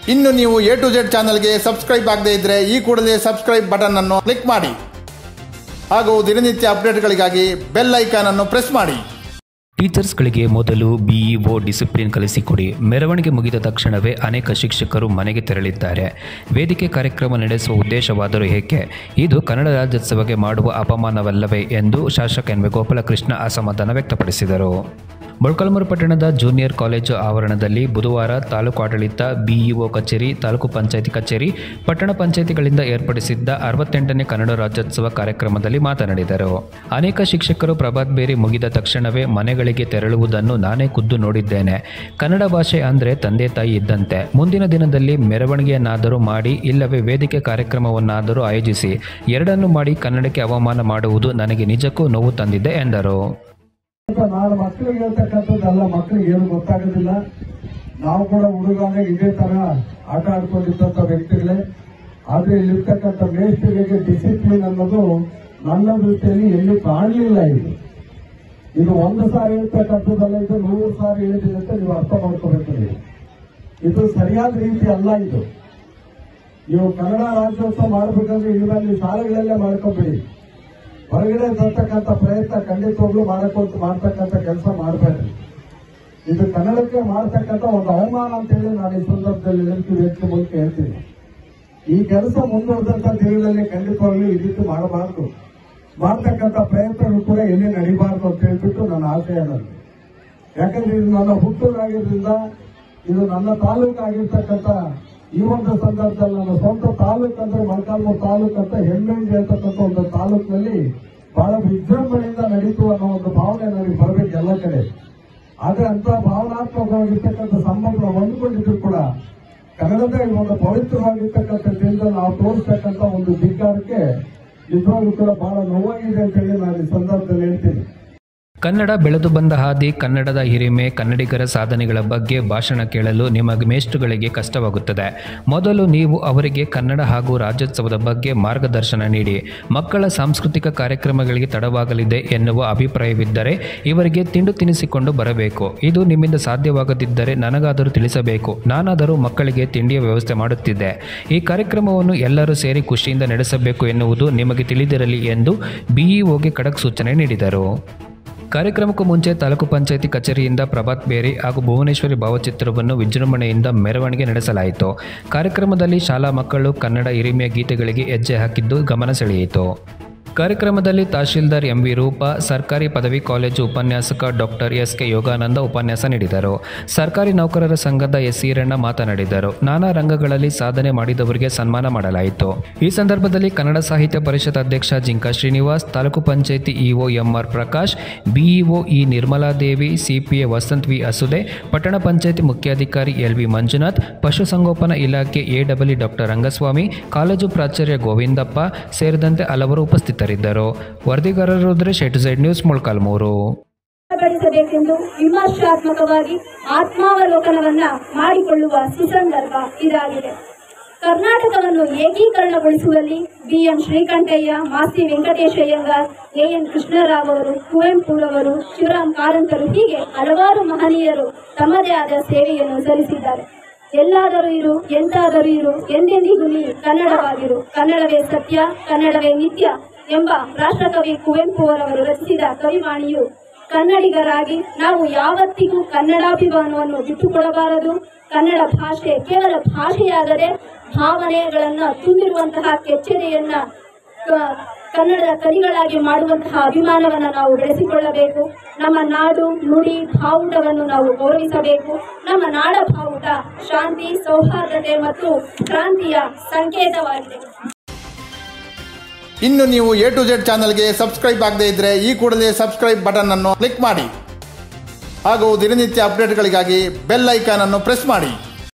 ಇನ್ನು ನೀವು A to Z ಚಾನಲ್ಗೆ ಸಬ್ಸ್ಕ್ರೈಬ್ ಆಗದೇ ಇದ್ದರೆ ಈ ಕೂಡಲೇ ಸಬ್ಸ್ಕ್ರೈಬ್ ಬಟನ್ ಅನ್ನು ಕ್ಲಿಕ್ ಮಾಡಿ ಹಾಗೂ ದಿನನಿತ್ಯ ಅಪ್ಡೇಟ್ಗಳಿಗಾಗಿ ಬೆಲ್ ಐಕಾನ್ ಅನ್ನು ಪ್ರೆಸ್ ಮಾಡಿ ಟೀಚರ್ಸ್ಗಳಿಗೆ ಮೊದಲು ಬಿಇಒ ಡಿಸಿಪ್ಲಿನ್ ಕಲಿಸಿಕೊಡಿ ಮೆರವಣಿಗೆ ಮುಗಿದ ತಕ್ಷಣವೇ ಅನೇಕ ಶಿಕ್ಷಕರು ಮನೆಗೆ ತೆರಳಿದ್ದಾರೆ ವೇದಿಕೆ ಕಾರ್ಯಕ್ರಮ ನಡೆಸುವ ಉದ್ದೇಶವಾದರೂ ಏಕೆ ಇದು ಕನ್ನಡ ರಾಜ್ಯೋತ್ಸವಕ್ಕೆ ಮಾಡುವ ಅಪಮಾನವಲ್ಲವೇ ಎಂದು ಶಾಸಕ ಎನ್ ವಿ ಗೋಪಾಲಕೃಷ್ಣ ಅಸಮಾಧಾನ ವ್ಯಕ್ತಪಡಿಸಿದರು ಮೊಳಕಾಲ್ಮೂರು ಪಟ್ಟಣದ ಜೂನಿಯರ್ ಕಾಲೇಜು ಆವರಣದಲ್ಲಿ ಬುಧವಾರ ತಾಲೂಕು ಆಡಳಿತ ಬಿಇಒ ಕಚೇರಿ ತಾಲೂಕು ಪಂಚಾಯಿತಿ ಕಚೇರಿ ಪಟ್ಟಣ ಪಂಚಾಯಿತಿಗಳಿಂದ ಏರ್ಪಡಿಸಿದ್ದ ಅರವತ್ತೆಂಟನೇ ಕನ್ನಡ ರಾಜ್ಯೋತ್ಸವ ಕಾರ್ಯಕ್ರಮದಲ್ಲಿ ಮಾತನಾಡಿದರು ಅನೇಕ ಶಿಕ್ಷಕರು ಪ್ರಭಾತ್ ಬೇರಿ ಮುಗಿದ ತಕ್ಷಣವೇ ಮನೆಗಳಿಗೆ ತೆರಳುವುದನ್ನು ನಾನೇ ಖುದ್ದು ನೋಡಿದ್ದೇನೆ ಕನ್ನಡ ಭಾಷೆ ಅಂದರೆ ತಂದೆ ತಾಯಿ ಇದ್ದಂತೆ ಮುಂದಿನ ದಿನದಲ್ಲಿ ಮೆರವಣಿಗೆಯನ್ನಾದರೂ ಮಾಡಿ ಇಲ್ಲವೇ ವೇದಿಕೆ ಕಾರ್ಯಕ್ರಮವನ್ನಾದರೂ ಆಯೋಜಿಸಿ ಎರಡನ್ನೂ ಮಾಡಿ ಕನ್ನಡಕ್ಕೆ ಅವಮಾನ ಮಾಡುವುದು ನನಗೆ ನಿಜಕ್ಕೂ ನೋವು ತಂದಿದೆ ಎಂದರು ಅಂತ ನಾನು ಮಕ್ಕಳಿಗೆ ಹೇಳ್ತಕ್ಕಂಥದ್ದಲ್ಲ ಮಕ್ಕಳಿಗೆ ಏನು ಗೊತ್ತಾಗೋದಿಲ್ಲ ನಾವು ಕೂಡ ಹುಡುಗಾಗ ಇದೇ ತರ ಆಟ ಆಡ್ಕೊಂಡಿದ್ದಂತ ವ್ಯಕ್ತಿಗಳೇ ಆದ್ರೆ ಇಲ್ಲಿರ್ತಕ್ಕಂಥ ಮೇಸ್ಟ್ರಿಗೆ ಡಿಸಿಪ್ಲಿನ್ ಅನ್ನೋದು ನನ್ನ ದೃಷ್ಟಿಯಲ್ಲಿ ಎಲ್ಲಿ ಕಾಣಲಿಲ್ಲ ಇದು ಇದು ಒಂದು ಸಾರಿ ಹೇಳ್ತಕ್ಕಂಥದ್ದಲ್ಲ ಇದು ನೂರು ಸಾರಿ ಹೇಳಿದೆ ಅಂತ ನೀವು ಅರ್ಥ ಮಾಡ್ಕೋಬೇಕು ನೀವು ಇದು ಸರಿಯಾದ ರೀತಿ ಅಲ್ಲ ಇದು ನೀವು ಕನ್ನಡ ರಾಜ್ಯೋತ್ಸವ ಮಾಡಬೇಕಂದ್ರೆ ಇದರಲ್ಲಿ ಶಾಲೆಗಳಲ್ಲೇ ಮಾಡ್ಕೊಂಬಿಡಿ ಹೊರಗಡೆ ತರ್ತಕ್ಕಂಥ ಪ್ರಯತ್ನ ಖಂಡಿತವಾಗ್ಲೂ ಮಾಡಕೊಂತ ಮಾಡ್ತಕ್ಕಂಥ ಕೆಲಸ ಮಾಡಬೇಡ್ರಿ ಇದು ಕನ್ನಡಕ್ಕೆ ಮಾಡ್ತಕ್ಕಂಥ ಒಂದು ಅವಮಾನ ಅಂತ ಹೇಳಿ ನಾನು ಈ ಸಂದರ್ಭದಲ್ಲಿ ಹೇಳ್ತೀನಿ ವ್ಯಕ್ತಿ ಮೂಲಕ ಹೇಳ್ತೀನಿ ಈ ಕೆಲಸ ಮುಂದುವರೆದಂತ ದಿನಗಳಲ್ಲಿ ಖಂಡಿತವಾಗ್ಲೂ ಈ ರೀತಿ ಮಾಡಬಾರ್ದು ಮಾಡ್ತಕ್ಕಂಥ ಪ್ರಯತ್ನಗಳು ಕೂಡ ಎಲ್ಲಿ ನಡಿಬಾರ್ದು ಅಂತ ಹೇಳ್ಬಿಟ್ಟು ನನ್ನ ಆಶಯ ನನಗೆ ಯಾಕಂದ್ರೆ ಇದು ನನ್ನ ಹುಟ್ಟೂರಾಗಿರೋದ್ರಿಂದ ಇದು ನನ್ನ ತಾಲೂಕು ಆಗಿರ್ತಕ್ಕಂಥ ಈ ಒಂದು ಸಂದರ್ಭದಲ್ಲಿ ನನ್ನ ಸ್ವಂತ ತಾಲೂಕು ಅಂದ್ರೆ ಮೊಳಕಾಲ್ಮೂರು ತಾಲೂಕು ಅಂತ ಹೆಮ್ಮೆಯಿಂದ ಹೇಳ್ತಕ್ಕಂಥ ಒಂದು ತಾಲೂಕಿನಲ್ಲಿ ಬಹಳ ವಿಜೃಂಭಣೆಯಿಂದ ನಡೀತು ಅನ್ನೋ ಒಂದು ಭಾವನೆ ನನಗೆ ಬರಬೇಕು ಎಲ್ಲ ಕಡೆ ಆದ್ರೆ ಅಂತ ಭಾವನಾತ್ಮಕವಾಗಿರ್ತಕ್ಕಂಥ ಸಂಬಂಧ ಹೊಂದ್ಕೊಂಡಿದ್ರು ಕೂಡ ಕನ್ನಡದ ಈ ಒಂದು ಪವಿತ್ರವಾಗಿರ್ತಕ್ಕಂಥ ದಿನದಲ್ಲಿ ನಾವು ತೋರಿಸ್ತಕ್ಕಂಥ ಒಂದು ಧಿಕ್ಕಾರಕ್ಕೆ ನಿಜವಾಗ್ಲೂ ಕೂಡ ಬಹಳ ನೋವಾಗಿದೆ ಅಂತ ಹೇಳಿ ನಾನು ಈ ಸಂದರ್ಭದಲ್ಲಿ ಹೇಳ್ತೀನಿ ಕನ್ನಡ ಬೆಳೆದು ಬಂದ ಹಾದಿ ಕನ್ನಡದ ಹಿರಿಮೆ ಕನ್ನಡಿಗರ ಸಾಧನೆಗಳ ಬಗ್ಗೆ ಭಾಷಣ ಕೇಳಲು ನಿಮಗೆ ಮೇಷ್ಟ್ರುಗಳಿಗೆ ಕಷ್ಟವಾಗುತ್ತದೆ ಮೊದಲು ನೀವು ಅವರಿಗೆ ಕನ್ನಡ ಹಾಗೂ ರಾಜ್ಯೋತ್ಸವದ ಬಗ್ಗೆ ಮಾರ್ಗದರ್ಶನ ನೀಡಿ ಮಕ್ಕಳ ಸಾಂಸ್ಕೃತಿಕ ಕಾರ್ಯಕ್ರಮಗಳಿಗೆ ತಡವಾಗಲಿದೆ ಎನ್ನುವ ಅಭಿಪ್ರಾಯವಿದ್ದರೆ ಇವರಿಗೆ ತಿಂಡು ತಿನಿಸಿಕೊಂಡು ಬರಬೇಕು ಇದು ನಿಮ್ಮಿಂದ ಸಾಧ್ಯವಾಗದಿದ್ದರೆ ನನಗಾದರೂ ತಿಳಿಸಬೇಕು ನಾನಾದರೂ ಮಕ್ಕಳಿಗೆ ತಿಂಡಿಯ ವ್ಯವಸ್ಥೆ ಮಾಡುತ್ತಿದ್ದೆ ಈ ಕಾರ್ಯಕ್ರಮವನ್ನು ಎಲ್ಲರೂ ಸೇರಿ ಖುಷಿಯಿಂದ ನಡೆಸಬೇಕು ಎನ್ನುವುದು ನಿಮಗೆ ತಿಳಿದಿರಲಿ ಎಂದು ಬಿಇಒಗೆ ಖಡಕ್ ಸೂಚನೆ ನೀಡಿದರು ಕಾರ್ಯಕ್ರಮಕ್ಕೂ ಮುಂಚೆ ತಾಲೂಕು ಪಂಚಾಯಿತಿ ಕಚೇರಿಯಿಂದ ಪ್ರಭಾತ್ ಬೇರಿ ಹಾಗೂ ಭುವನೇಶ್ವರಿ ಭಾವಚಿತ್ರವನ್ನು ವಿಜೃಂಭಣೆಯಿಂದ ಮೆರವಣಿಗೆ ನಡೆಸಲಾಯಿತು ಕಾರ್ಯಕ್ರಮದಲ್ಲಿ ಶಾಲಾ ಮಕ್ಕಳು ಕನ್ನಡ ಹಿರಿಮೆಯ ಗೀತೆಗಳಿಗೆ ಹೆಜ್ಜೆ ಹಾಕಿದ್ದು ಗಮನ ಸೆಳೆಯಿತು ಕಾರ್ಯಕ್ರಮದಲ್ಲಿ ತಹಶೀಲ್ದಾರ್ ಎಂವಿ ರೂಪ ಸರ್ಕಾರಿ ಪದವಿ ಕಾಲೇಜು ಉಪನ್ಯಾಸಕ ಡಾಕ್ಟರ್ ಎಸ್ ಕೆ ಯೋಗಾನಂದ ಉಪನ್ಯಾಸ ನೀಡಿದರು ಸರ್ಕಾರಿ ನೌಕರರ ಸಂಘದ ಎಸ್ ಈರಣ್ಣ ಮಾತನಾಡಿದರು ನಾನಾ ರಂಗಗಳಲ್ಲಿ ಸಾಧನೆ ಮಾಡಿದವರಿಗೆ ಸನ್ಮಾನ ಮಾಡಲಾಯಿತು ಈ ಸಂದರ್ಭದಲ್ಲಿ ಕನ್ನಡ ಸಾಹಿತ್ಯ ಪರಿಷತ್ ಅಧ್ಯಕ್ಷ Jinka Srinivas taluk panchayat EO MR Prakash BEO E Nirmaladevi CPA Vasanth V ಅಸುದೆ ಪಟ್ಟಣ ಪಂಚಾಯಿತಿ ಮುಖ್ಯಾಧಿಕಾರಿ ಎಲ್ ವಿ ಮಂಜುನಾಥ್ ಪಶುಸಂಗೋಪನಾ ಇಲಾಖೆ ಎಡಬ್ಲ್ಯೂ ಡಾಕ್ಟರ್ ರಂಗಸ್ವಾಮಿ ಕಾಲೇಜು ಪ್ರಾಚಾರ್ಯ ಗೋವಿಂದಪ್ಪ ಸೇರಿದಂತೆ ಹಲವರು ಉಪಸ್ಥಿತರಿದ್ದರು ವರದಿಗಾರರು Rudresh A to Z news Molakalmuru ಪಡಿಸಬೇಕೆಂದು ವಿಮರ್ಶಾತ್ಮಕವಾಗಿ ಆತ್ಮಾವಲೋಕನವನ್ನ ಮಾಡಿಕೊಳ್ಳುವ ಸುಸಂದರ್ಭ ಇದಾಗಿದೆ ಕರ್ನಾಟಕವನ್ನು ಏಕೀಕರಣಗೊಳಿಸುವಲ್ಲಿ ಬಿಎಂ ಶ್ರೀಕಂಠಯ್ಯ ಮಾಸ್ತಿ ವೆಂಕಟೇಶಯ್ಯಂಗಾರ್ ಎಎನ್ ಕೃಷ್ಣರಾವ್ ಅವರು ಕುವೆಂಪುರವರು ಶಿವರಾಮ್ ಕಾರಂತರು ಹೀಗೆ ಹಲವಾರು ಮಹನೀಯರು ತಮ್ಮದೇ ಆದ ಸೇವೆಯನ್ನು ಸಲ್ಲಿಸಿದ್ದಾರೆ ಎಲ್ಲಾದರೂ ಇರು ಎಂತಾದರೂ ಇರು ಎಂದೆಂದಿಗೂ ನೀ ಕನ್ನಡವಾಗಿರು ಕನ್ನಡವೇ ಸತ್ಯ ಕನ್ನಡವೇ ನಿತ್ಯ ಎಂಬ ರಾಷ್ಟ್ರಕವಿ ಕುವೆಂಪು ಅವರವರು ರಚಿಸಿದ ಕವಿವಾಣಿಯು ಕನ್ನಡಿಗರಾಗಿ ನಾವು ಯಾವತ್ತಿಗೂ ಕನ್ನಡಾಭಿಮಾನವನ್ನು ಬಿಟ್ಟುಕೊಡಬಾರದು ಕನ್ನಡ ಭಾಷೆ ಕೇವಲ ಭಾಷೆಯಾಗದೆ ಭಾವನೆಗಳನ್ನ ತುಂಬಿರುವಂತಹ ಕೆಚ್ಚೆದೆಯನ್ನ ಕ- ಕನ್ನಡದ ಕಲಿಗಳಾಗಿ ಮಾಡುವಂತಹ ಅಭಿಮಾನವನ್ನು ನಾವು ಬೆಳೆಸಿಕೊಳ್ಳಬೇಕು ನಮ್ಮ ನಾಡು ನುಡಿ ಬಾವುಟವನ್ನು ನಾವು ಗೌರವಿಸಬೇಕು ನಮ್ಮ ನಾಡ ಬಾವುಟ ಶಾಂತಿ ಸೌಹಾರ್ದತೆ ಮತ್ತು ಕ್ರಾಂತಿಯ ಸಂಕೇತವಾಗಿದೆ ಇನ್ನು ನೀವು ಎ ಟು ಜೆಡ್ ಚಾನಲ್ಗೆ ಸಬ್ಸ್ಕ್ರೈಬ್ ಆಗದೇ ಇದ್ದರೆ ಈ ಕೂಡಲೇ ಸಬ್ಸ್ಕ್ರೈಬ್ ಬಟನ್ ಅನ್ನು ಕ್ಲಿಕ್ ಮಾಡಿ ಹಾಗೂ ದಿನನಿತ್ಯ ಅಪ್ಡೇಟ್ಗಳಿಗಾಗಿ ಬೆಲ್ ಐಕಾನ್ ಅನ್ನು ಪ್ರೆಸ್ ಮಾಡಿ